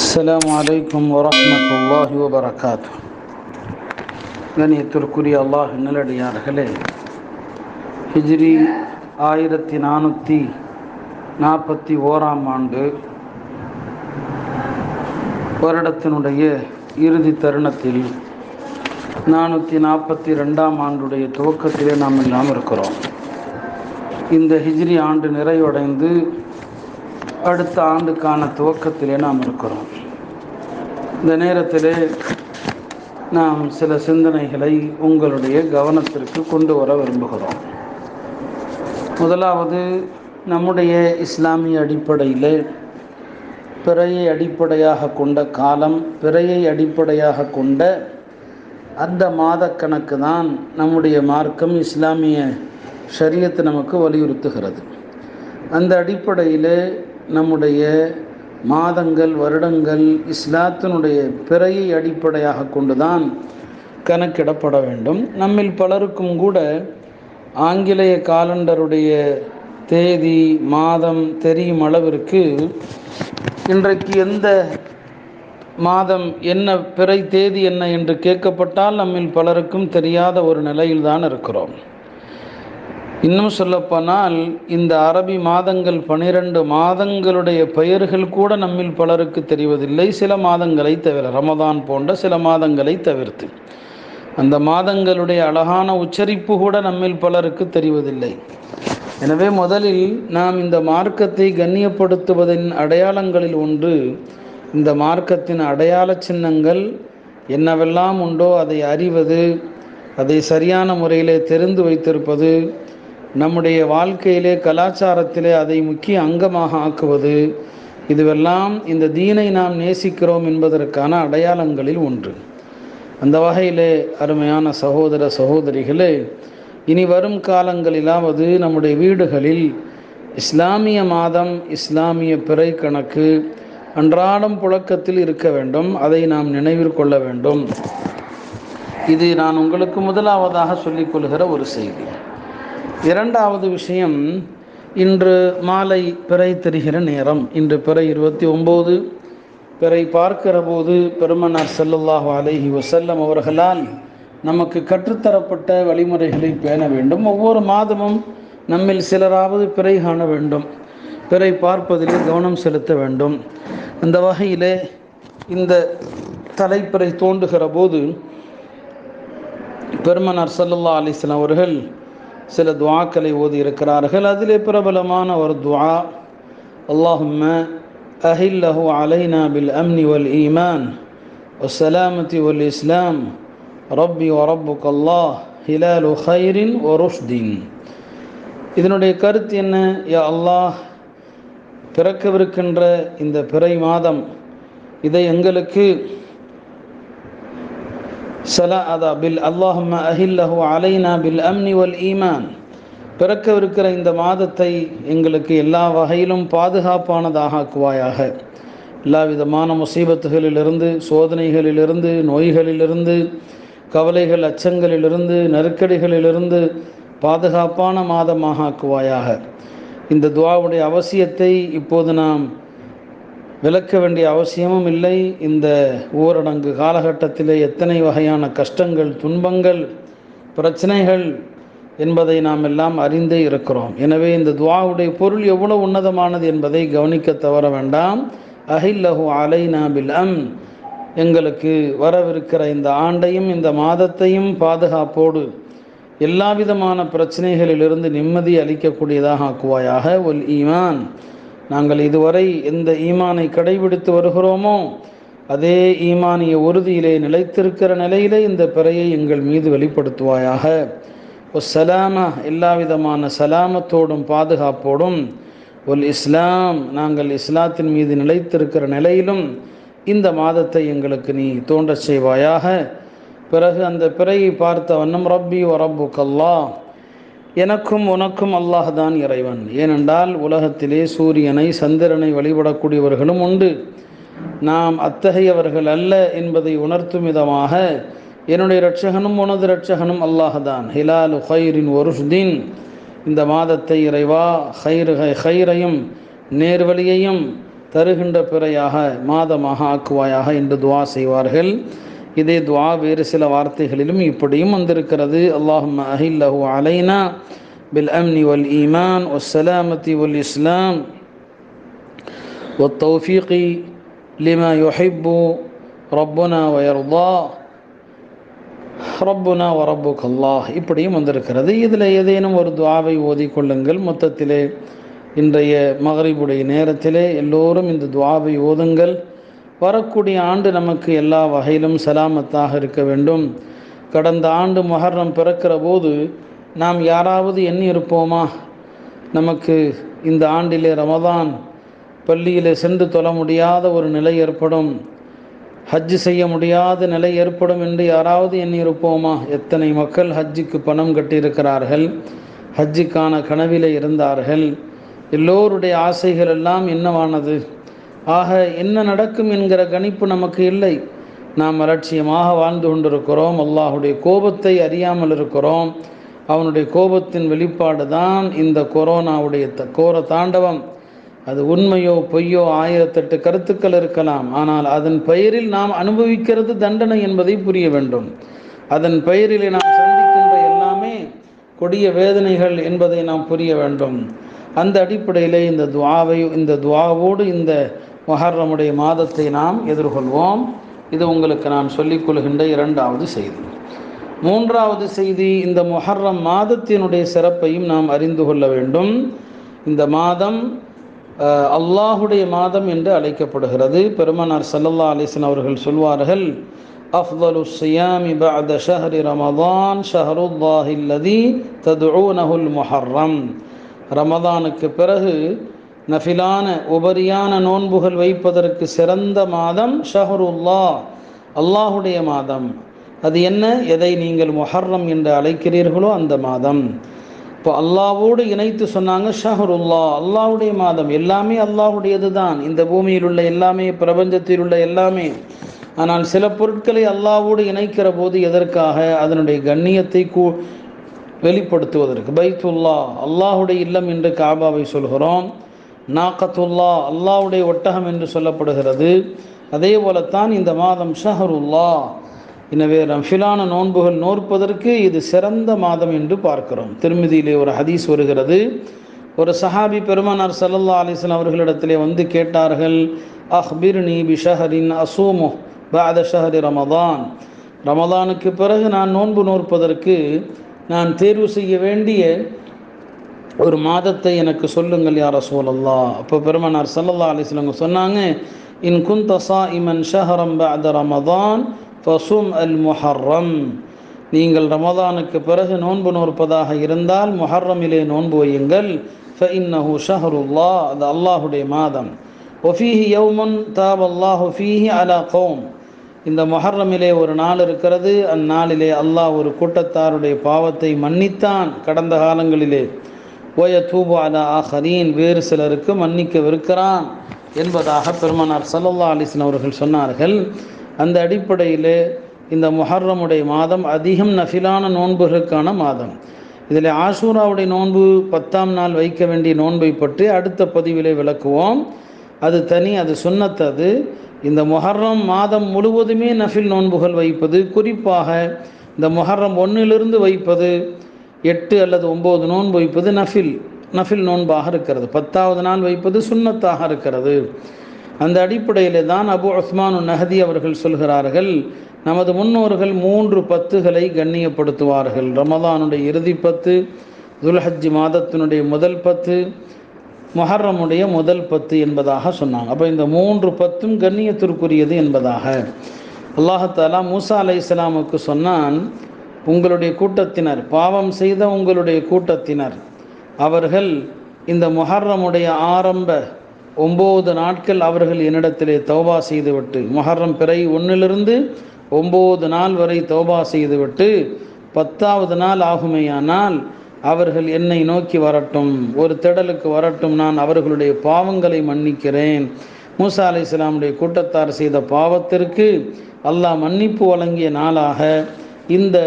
السلام عليكم ورحمة الله وبركاته கணியத்திற்குரிய அல்லாஹ் நல்லடியார்களே ஹிஜ்ரி ஆயிரத்தி நானூற்றி நாற்பத்தி ஓராம் ஆண்டு வருடத்தினுடைய இறுதி தருணத்தில் நானூற்றி நாற்பத்தி ரெண்டாம் ஆண்டுடைய துவக்கத்திலே நாம் எல்லாம் இருக்கிறோம் இந்த ஹிஜ்ரி ஆண்டு நிறைவடைந்து அடுத்த ஆண்டுக்கான துவக்கத்திலே நாம் இருக்கிறோம் இந்த நேரத்திலே நாம் சில சிந்தனைகளை உங்களுடைய கவனத்திற்கு கொண்டு வர விரும்புகிறோம் முதலாவது நம்முடைய இஸ்லாமிய அடிப்படையில் பிறையை அடிப்படையாக கொண்ட காலம் பிறையை அடிப்படையாக கொண்ட அந்த மாதக்கணக்கு தான் நம்முடைய மார்க்கம் இஸ்லாமிய ஷரியத்து நமக்கு வலியுறுத்துகிறது அந்த அடிப்படையில் நம்முடைய மாதங்கள் வருடங்கள் இஸ்லாத்தினுடைய பிறையை அடிப்படையாக கொண்டுதான் கணக்கிடப்பட வேண்டும் நம்மில் பலருக்கும் கூட ஆங்கிலேய காலண்டருடைய தேதி மாதம் தெரியும் அளவிற்கு இன்றைக்கு எந்த மாதம் என்ன பிறை தேதி என்ன என்று கேட்கப்பட்டால் நம்மில் பலருக்கும் தெரியாத ஒரு நிலையில்தான் இருக்கிறோம் இன்னும் சொல்லப்போனால் இந்த அரபி மாதங்கள் பனிரெண்டு மாதங்களுடைய பெயர்கள் கூட நம்மில் பலருக்கு தெரிவதில்லை சில மாதங்களை தவிர ரமதான் போன்ற சில மாதங்களை தவிர்த்து அந்த மாதங்களுடைய அழகான உச்சரிப்பு கூட நம்மில் பலருக்கு தெரிவதில்லை எனவே முதலில் நாம் இந்த மார்க்கத்தை கண்ணியப்படுத்துவதன் அடையாளங்களில் ஒன்று இந்த மார்க்கத்தின் அடையாள சின்னங்கள் என்னவெல்லாம் உண்டோ அதை அறிவது அதை சரியான முறையிலே தெரிந்து வைத்திருப்பது நம்முடைய வாழ்க்கையிலே கலாச்சாரத்திலே அதை முக்கிய அங்கமாக ஆக்குவது இதுவெல்லாம் இந்த தீனை நாம் நேசிக்கிறோம் என்பதற்கான அடையாளங்களில் ஒன்று அந்த வகையிலே அருமையான சகோதர சகோதரிகளே இனி வரும் காலங்களிலாவது நம்முடைய வீடுகளில் இஸ்லாமிய மாதம் இஸ்லாமிய பிறை கணக்கு அன்றாடம் புழக்கத்தில் இருக்க வேண்டும் அதை நாம் நினைவில் கொள்ள வேண்டும் இது நான் உங்களுக்கு முதலாவதாக சொல்லிக்கொள்கிற ஒரு செய்தி இரண்டாவது விஷயம் இன்று மாலை பிறை தெரிகிற நேரம் இன்று பிறை இருபத்தி ஒம்பது பிறை பார்க்கிற போது பெருமனார் செல்லல்லாஹு அலைஹி வசல்லம் அவர்களால் நமக்கு கற்றுத்தரப்பட்ட வழிமுறைகளை பேண வேண்டும் ஒவ்வொரு மாதமும் நம்மில் சிலராவது பிறை காண வேண்டும் பிறை பார்ப்பதிலே கவனம் செலுத்த வேண்டும் அந்த வகையிலே இந்த தலைப்பிறை தோன்றுகிற போது பெருமனார் சல்லல்லா அலிஸ்லாம் அவர்கள் சில துவாக்களை ஓதி இருக்கிறார்கள் அதிலே பிரபலமான ஒரு துவா அல்லாஹும்ம அஹில்லஹு அலைனா பில் அம்னி வல் ஈமான் வசலாமதி வல் இஸ்லாம் ரப்பி வரப்புக் அல்லாஹ் ஹிலாலு ஹைரின் ஒருஷ்தீன் இதனுடைய கருத்து என்ன யா அல்லாஹ் பிறக்கவிருக்கின்ற இந்த பிறை மாதம் இதை எங்களுக்கு சலா அதா பில் அல்லாஹும்ம அஹில்லஹு அலைனா பில் அம்னி வல் ஈமான் பிறக்கவிருக்கிற இந்த மாதத்தை எங்களுக்கு எல்லா வகையிலும் பாதுகாப்பானதாக ஆக்குவாயாக எல்லா விதமான முசீபத்துகளிலிருந்து சோதனைகளிலிருந்து நோய்களிலிருந்து கவலைகள் அச்சங்களிலிருந்து நெருக்கடிகளிலிருந்து பாதுகாப்பான மாதமாக ஆக்குவாயாக இந்த துவாவுடைய அவசியத்தை இப்போது நாம் விளக்க வேண்டிய அவசியமும் இல்லை இந்த ஊரடங்கு காலகட்டத்திலே எத்தனை வகையான கஷ்டங்கள் துன்பங்கள் பிரச்சனைகள் என்பதை நாம் எல்லாம் அறிந்தே இருக்கிறோம் எனவே இந்த துவாவுடைய பொருள் எவ்வளவு உன்னதமானது என்பதை கவனிக்க தவற வேண்டாம் அஹில்லஹு அலைனா பில் அம் எங்களுக்கு வரவிருக்கிற இந்த ஆண்டையும் இந்த மாதத்தையும் பாதுகாப்போடு எல்லா விதமான பிரச்சனைகளிலிருந்து நிம்மதி அளிக்கக்கூடியதாக ஆக்குவாயாக ஒல் ஈமான் நாங்கள் இதுவரை எந்த ஈமானை கடைபிடித்து வருகிறோமோ அதே ஈமானிய உறுதியிலே நிலைத்திருக்கிற நிலையிலே இந்த பிறையை எங்கள் மீது வெளிப்படுத்துவாயாக ஒ சலாமா எல்லா விதமான சலாமத்தோடும் பாதுகாப்போடும் ஒல் இஸ்லாம் நாங்கள் இஸ்லாத்தின் மீது நிலைத்திருக்கிற நிலையிலும் இந்த மாதத்தை எங்களுக்கு நீ தோன்றச் செய்வாயாக பிறகு அந்த பிறையை பார்த்த வண்ணம் ரப்பி ஒ ரப்பு கல்லா எனக்கும் உனக்கும் அல்லாஹ் தான் இறைவன் ஏனென்றால் உலகத்திலே சூரியனை சந்திரனை வழிபடக்கூடியவர்களும் உண்டு நாம் அத்தகையவர்கள் அல்ல என்பதை உணர்த்தும் விதமாக என்னுடைய இரட்சகனும் உனது இரட்சகனும் அல்லாஹ் ஹிலால் ஹைரின் ஒருஷ்தீன் இந்த மாதத்தை இறைவா ஹைரு ஹைரையும் நேர்வழியையும் தருகின்ற பிறையாக மாதமாக ஆக்குவாயாக என்று துவா செய்வார்கள் இதே துவா வேறு சில வார்த்தைகளிலும் இப்படியும் வந்திருக்கிறது அல்லாஹும் அஹில்லஹு அலைனா பில் அம்னி வல் ஈமான் ஒஸ்ஸலாமத்தி வல் இஸ்லாம் والتوفيق لما يحب ربنا ويرضى ரப்புனா வரப்புக் அல்லாஹ் இப்படியும் வந்திருக்கிறது இதில் ஏதேனும் ஒரு துவாவை ஓதிக்கொள்ளுங்கள் மொத்தத்திலே இன்றைய மகரிபுடைய நேரத்திலே எல்லோரும் இந்த துவாவை ஓதுங்கள் வரக்கூடிய ஆண்டு நமக்கு எல்லா வகையிலும் சலாமத்தாக இருக்க வேண்டும் கடந்த ஆண்டு மொஹர்ரம் பிறக்கிற போது நாம் யாராவது எண்ணி இருப்போமா நமக்கு இந்த ஆண்டிலே ரமதான் பள்ளியிலே சென்று தொழ முடியாத ஒரு நிலை ஏற்படும் ஹஜ்ஜு செய்ய முடியாத நிலை ஏற்படும் என்று யாராவது எண்ணி இருப்போமா எத்தனை மக்கள் ஹஜ்ஜுக்கு பணம் கட்டியிருக்கிறார்கள் ஹஜ்ஜுக்கான கனவிலே இருந்தார்கள் எல்லோருடைய ஆசைகள் எல்லாம் என்னவானது ஆக என்ன நடக்கும் என்கிற கணிப்பு நமக்கு இல்லை நாம் அலட்சியமாக வாழ்ந்து கொண்டிருக்கிறோம் அல்லாஹுடைய கோபத்தை அறியாமல் இருக்கிறோம் அவனுடைய கோபத்தின் வெளிப்பாடு தான் இந்த கொரோனாவுடைய த கோர தாண்டவம் அது உண்மையோ பொய்யோ ஆயிரத்தெட்டு கருத்துக்கள் இருக்கலாம் ஆனால் அதன் பெயரில் நாம் அனுபவிக்கிறது தண்டனை என்பதை புரிய வேண்டும் அதன் பெயரில் நாம் சந்திக்கின்ற எல்லாமே கொடிய வேதனைகள் என்பதை நாம் புரிய வேண்டும் அந்த அடிப்படையிலே இந்த துவாவை இந்த துவாவோடு இந்த மொஹர்ரமுடைய மாதத்தை நாம் எதிர்கொள்வோம் இது உங்களுக்கு நான் சொல்லிக் கொள்கின்ற இரண்டாவது செய்தி மூன்றாவது செய்தி இந்த மொஹர்ரம் மாதத்தினுடைய சிறப்பையும் நாம் அறிந்து கொள்ள வேண்டும் இந்த மாதம் அல்லாஹுடைய மாதம் என்று அழைக்கப்படுகிறது பெருமனார் சல்லல்லா அலிசன் அவர்கள் சொல்வார்கள் அஃதலு சியாமி பஅத ஷஹரி ரமதான் ஷஹருல்லாஹி அல்லதி ததுஊனஹுல் முஹர்ரம் ரமதானுக்கு பிறகு நஃபிலான உபரியான நோன்புகள் வைப்பதற்கு சிறந்த மாதம் ஷஹருல்லா அல்லாஹுடைய மாதம் அது என்ன எதை நீங்கள் முஹர்ரம் என்று அழைக்கிறீர்களோ அந்த மாதம் இப்போ அல்லாவோடு இணைத்து சொன்னாங்க ஷஹருல்லா அல்லாவுடைய மாதம் எல்லாமே அல்லாஹுடையது தான் இந்த பூமியில் உள்ள எல்லாமே பிரபஞ்சத்தில் உள்ள எல்லாமே ஆனால் சில பொருட்களை அல்லாவோடு இணைக்கிற போது எதற்காக அதனுடைய கண்ணியத்தை கூ வெளிப்படுத்துவதற்கு பைத்துல்லா அல்லாஹுடைய இல்லம் என்று காபாவை சொல்கிறோம் நாக்கத்துல்லா அல்லாவுடைய ஒட்டகம் என்று சொல்லப்படுகிறது அதே போலத்தான் இந்த மாதம் ஷஹருல்லா எனவே ரம்ஃபிலான நோன்புகள் நோற்பதற்கு இது சிறந்த மாதம் என்று பார்க்கிறோம் திருமதியிலே ஒரு ஹதீஸ் வருகிறது ஒரு சஹாபி பெருமானார் சல்லல்லா அலிஸ்லாம் அவர்களிடத்திலே வந்து கேட்டார்கள் அஹ்பிர் நீ பிஷஹரின் அசூமு பாத ஷஹரி ரமதான் ரமதானுக்கு பிறகு நான் நோன்பு நோற்பதற்கு நான் தேர்வு செய்ய வேண்டிய ஒரு மாதத்தை எனக்கு சொல்லுங்கள் யார் ரசூலல்லா அப்போ பெருமானார் சல்லல்லா அலிஸ்லவங்க சொன்னாங்க இன் குந்தசா இமன் ஷஹரம் பாத ரமதான் ஃபசும் அல் முஹர்ரம் நீங்கள் ரமதானுக்கு பிறகு நோன்பு நோற்பதாக இருந்தால் முஹர்ரமிலே நோன்பு வையுங்கள் ஃபஇன்னஹு ஷஹருல்லா அது அல்லாஹுடைய மாதம் ஒஃபீஹி யௌமுன் தாப் அல்லாஹு ஃபீஹி அலா கௌம் இந்த முஹர்ரமிலே ஒரு நாள் இருக்கிறது அந்நாளிலே அல்லாஹ் ஒரு கூட்டத்தாருடைய பாவத்தை மன்னித்தான் கடந்த காலங்களிலே ஓய தூபு அலா ஆஹரீன் வேறு சிலருக்கு மன்னிக்கவிருக்கிறான் என்பதாக பெருமனார் சல்லல்லா அலிஸ்லாம் அவர்கள் சொன்னார்கள் அந்த அடிப்படையில் இந்த முஹர்ரமுடைய மாதம் அதிகம் நஃபிலான நோன்புகளுக்கான மாதம் இதில் ஆஷூராவுடைய நோன்பு பத்தாம் நாள் வைக்க வேண்டிய நோன்பை பற்றி அடுத்த பதிவிலே விளக்குவோம் அது தனி அது சுண்ணத்தது இந்த முஹர்ரம் மாதம் முழுவதுமே நஃபில் நோன்புகள் வைப்பது குறிப்பாக இந்த முஹர்ரம் ஒன்றிலிருந்து வைப்பது எட்டு அல்லது ஒம்பது நோன்பு வைப்பது நஃபில் நஃபில் நோன்பாக இருக்கிறது பத்தாவது நாள் வைப்பது சுண்ணத்தாக இருக்கிறது அந்த அடிப்படையில் தான் அபு உஸ்மானு நஹதி அவர்கள் சொல்கிறார்கள் நமது முன்னோர்கள் மூன்று பத்துகளை கண்ணியப்படுத்துவார்கள் ரமதானுடைய இறுதி பத்து துல்ஹஜ் மாதத்தினுடைய முதல் பத்து மொஹர்ரமுடைய முதல் பத்து என்பதாக சொன்னாங்க அப்போ இந்த மூன்று பத்தும் கண்ணியத்திற்குரியது என்பதாக அல்லாஹாலா மூசா அலை இஸ்லாமுக்கு சொன்னான் உங்களுடைய கூட்டத்தினர் பாவம் செய்த உங்களுடைய கூட்டத்தினர் அவர்கள் இந்த முஹர்ரமுடைய ஆரம்ப ஒம்பது நாட்கள் அவர்கள் என்னிடத்திலே தௌபா செய்துவிட்டு முஹர்ரம் பிறை ஒன்றிலிருந்து ஒம்பது நாள் வரை தௌபா செய்துவிட்டு பத்தாவது நாள் ஆகுமேயானால் அவர்கள் என்னை நோக்கி வரட்டும் ஒரு திடலுக்கு வரட்டும் நான் அவர்களுடைய பாவங்களை மன்னிக்கிறேன் மூசா அலை இஸ்லாமுடைய கூட்டத்தார் செய்த பாவத்திற்கு அல்லாஹ் மன்னிப்பு வழங்கிய நாளாக இந்த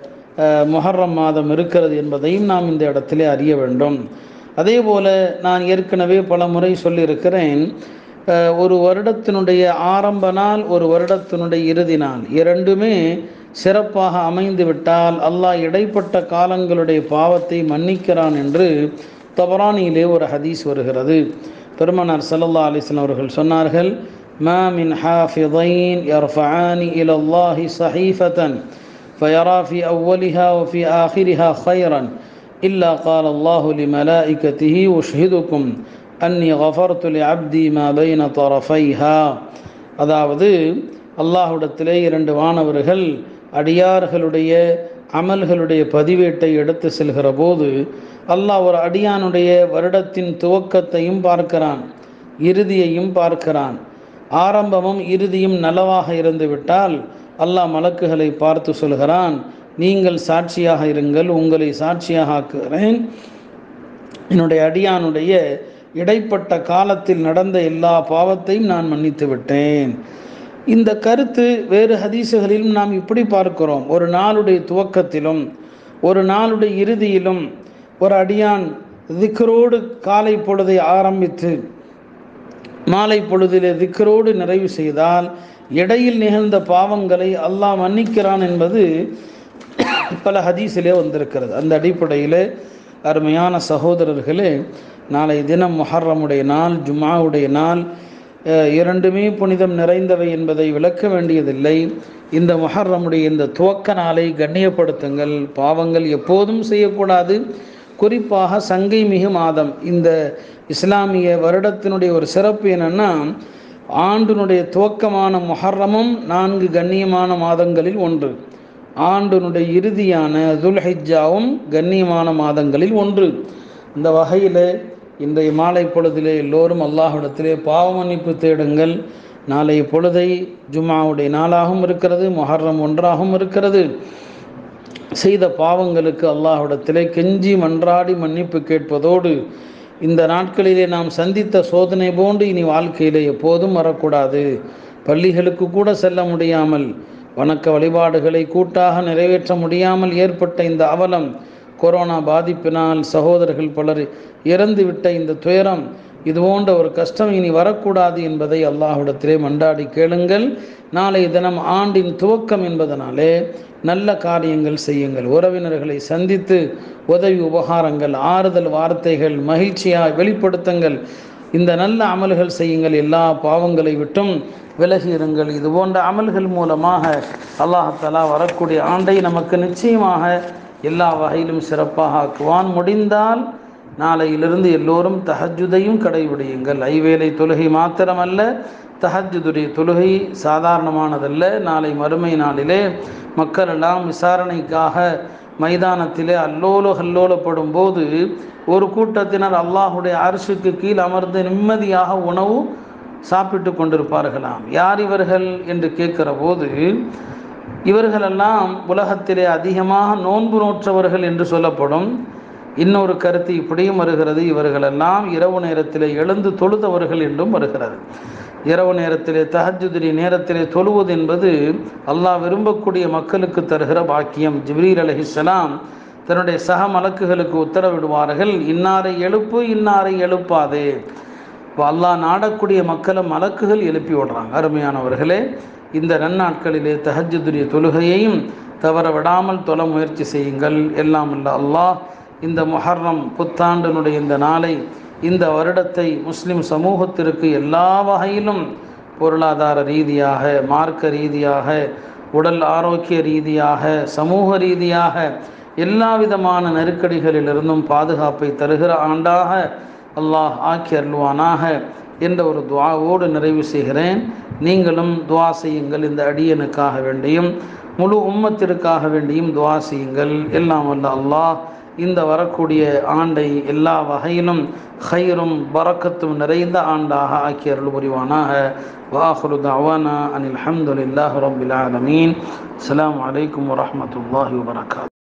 முஹர்ரம் மாதம் இருக்கிறது என்பதையும் நாம் இந்த இடத்திலே அறிய வேண்டும் அதே போல் நான் ஏற்கனவே பல முறை சொல்லியிருக்கிறேன் அஹ், ஒரு வருடத்தினுடைய ஆரம்ப நாள் ஒரு வருடத்தினுடைய இறுதி நாள் இரண்டுமே சிறப்பாக அமைந்து விட்டால் அல்லாஹ் இடைப்பட்ட காலங்களுடைய பாவத்தை மன்னிக்கிறான் என்று தபரானியிலே ஒரு ஹதீஸ் வருகிறது பெருமனார் ஸல்லல்லாஹு அலைஹி வஸல்லம் அவர்கள் சொன்னார்கள் ما من حافظين يرفعان إلى الله صحيفة فيرى في أولها وفي آخرها خيرا إلا قال الله لملائكته أشهدكم أني غفرت لعبدي ما بين طرفيها அதாவது அல்லாஹ்விடத்திலே இரண்டு வானவர்கள் அடியார்களுடைய அமல்களுடைய பதிவேட்டை எடுத்து செல்கிற போது அல்லாஹ் ஒரு அடியானுடைய வருடத்தின் துவக்கத்தையும் பார்க்கிறான் இறுதியையும் பார்க்கிறான் ஆரம்பமும் இறுதியும் நலவாக இருந்து விட்டால் அல்லாஹ் மலக்குகளை பார்த்து சொல்கிறான் நீங்கள் சாட்சியாக இருங்கள் உங்களை சாட்சியாக ஆக்குகிறேன் என்னுடைய அடியானுடைய இடைப்பட்ட காலத்தில் நடந்த எல்லா பாவத்தையும் நான் மன்னித்து விட்டேன் இந்த கருத்து வேறு ஹதீசுகளிலும் நாம் இப்படி பார்க்கிறோம் ஒரு நாளுடைய துவக்கத்திலும் ஒரு நாளுடைய இறுதியிலும் ஒரு அடியான் திக்கரோடு காலை பொழுதை ஆரம்பித்து மாலை பொழுதிலே திக்கரோடு நிறைவு செய்தால் இடையில் நிகழ்ந்த பாவங்களை அல்லாஹ் மன்னிக்கிறான் என்பது பல ஹதீஸிலே வந்திருக்கிறது அந்த அடிப்படையில் அருமையான சகோதரர்களே நாளை தினம் முஹர்ரமுடைய நாள் ஜும்மாவுடைய நாள் அஹ், இரண்டுமே புனிதம் நிறைந்தவை என்பதை விளக்க வேண்டியதில்லை இந்த முஹர்ரமுடைய இந்த துவக்க நாளை கண்ணியப்படுத்துங்கள் பாவங்கள் எப்போதும் செய்யக்கூடாது குறிப்பாக சங்கை மிகு மாதம் இந்த இஸ்லாமிய வருடத்தினுடைய ஒரு சிறப்பு என்னன்னா ஆண்டினுடைய துவக்கமான முஹர்ரமும் நான்கு கண்ணியமான மாதங்களில் ஒன்று ஆண்டினுடைய இறுதியான துல்ஹிஜ்ஜாவும் கண்ணியமான மாதங்களில் ஒன்று இந்த வகையில் இன்றைய மாலை பொழுதிலே எல்லோரும் அல்லாஹ்விடத்திலே பாவ மன்னிப்பு தேடுங்கள் நாளைய பொழுதை ஜும்மாவுடைய நாளாகவும் இருக்கிறது முஹர்ரம் ஒன்றாகவும் இருக்கிறது செய்த பாவங்களுக்கு அல்லாஹ்விடத்திலே கெஞ்சி மன்றாடி மன்னிப்பு கேட்பதோடு இந்த நாட்களிலே நாம் சந்தித்த சோதனை போன்று இனி வாழ்க்கையிலே எப்போதும் வரக்கூடாது பள்ளிகளுக்கு கூட செல்ல முடியாமல் வணக்க வழிபாடுகளை கூட்டாக நிறைவேற்ற முடியாமல் ஏற்பட்ட இந்த அவலம் கொரோனா பாதிப்பினால் சகோதரர்கள் பலர் இறந்துவிட்ட இந்த துயரம் இது போன்ற ஒரு கஷ்டம் இனி வரக்கூடாது என்பதை அல்லாஹ்விடத்திலே மண்டாடி கேளுங்கள் நாளை தினம் ஆண்டின் துவக்கம் என்பதனாலே நல்ல காரியங்கள் செய்யுங்கள் உறவினர்களை சந்தித்து உதவி உபகாரங்கள் ஆறுதல் வார்த்தைகள் மகிழ்ச்சியாக வெளிப்படுத்துங்கள் இந்த நல்ல அமல்கள் செய்யுங்கள் எல்லா பாவங்களை விட்டும் விலகி இருங்கள் இது போன்ற அமல்கள் மூலமாக அல்லாஹாலா வரக்கூடிய ஆண்டை நமக்கு நிச்சயமாக எல்லா வகையிலும் சிறப்பாக ஆக்குவான் முடிந்தால் நாளையிலிருந்து எல்லோரும் தஹஜுதையும் கடைபிடியுங்கள் ஐவேளை தொழுகை மாத்திரமல்ல தஹஜுதுடைய தொழுகை சாதாரணமானதல்ல நாளை மறுமை நாளிலே மக்கள் எல்லாம் விசாரணைக்காக மைதானத்திலே அல்லோல கல்லோலப்படும் போது ஒரு கூட்டத்தினர் அல்லாஹுடைய அரசுக்கு கீழ் அமர்ந்து நிம்மதியாக உணவு சாப்பிட்டு கொண்டிருப்பார்களாம் யார் இவர்கள் என்று கேட்கிற போது இவர்களெல்லாம் உலகத்திலே அதிகமாக நோன்பு நோற்றவர்கள் என்று சொல்லப்படும் இன்னொரு கருத்து இப்படியும் வருகிறது இவர்களெல்லாம் இரவு நேரத்திலே எழுந்து தொழுதவர்கள் என்றும் வருகிறது இரவு நேரத்திலே தஹஜுதிரி நேரத்திலே தொழுவது என்பது அல்லாஹ் விரும்பக்கூடிய மக்களுக்கு தருகிற பாக்கியம் ஜிப்ரீல் அலைஹிஸ்ஸலாம் தன்னுடைய சக மலக்குகளுக்கு உத்தரவிடுவார்கள் இன்னாரை எழுப்பு இன்னாரை எழுப்பாதே இப்போ அல்லாஹ் நாடக்கூடிய மக்களை மலக்குகள் எழுப்பி விடுறாங்க அருமையானவர்களே இந்த நன்னாட்களிலே தஹஜுதுரிய தொழுகையையும் தவற விடாமல் தொழ முயற்சி செய்யுங்கள் எல்லாம் அல்ல அல்லாஹ் இந்த முஹர்ரம் புத்தாண்டினுடைய இந்த நாளை இந்த வருடத்தை முஸ்லிம் சமூகத்திற்கு எல்லா வகையிலும் பொருளாதார ரீதியாக மார்க்க ரீதியாக உடல் ஆரோக்கிய ரீதியாக சமூக ரீதியாக எல்லா விதமான நெருக்கடிகளிலிருந்தும் பாதுகாப்பை தருகிற ஆண்டாக அல்லாஹ் ஆக்கி அருள்வானாக என்ற ஒரு துவாவோடு நிறைவு செய்கிறேன் நீங்களும் துவா செய்யுங்கள் இந்த அடியனுக்காக வேண்டியும் முழு உம்மத்திற்காக வேண்டியும் துவா செய்யுங்கள் எல்லாம் வல்ல அல்லாஹ் இந்த வரக்கூடிய ஆண்டை எல்லா வகையிலும் ஹைரும் பரக்கத்தும் நிறைந்த ஆண்டாக ஆக்கி அருள் புரிவானாக வாஹுரு தவானா அனில் அஹமதுல்லாஹ் ரபில் ஆலமீன் அஸ்ஸலாமு அலைக்கும் வரஹ்மத்துல்லாஹி வபரகாத்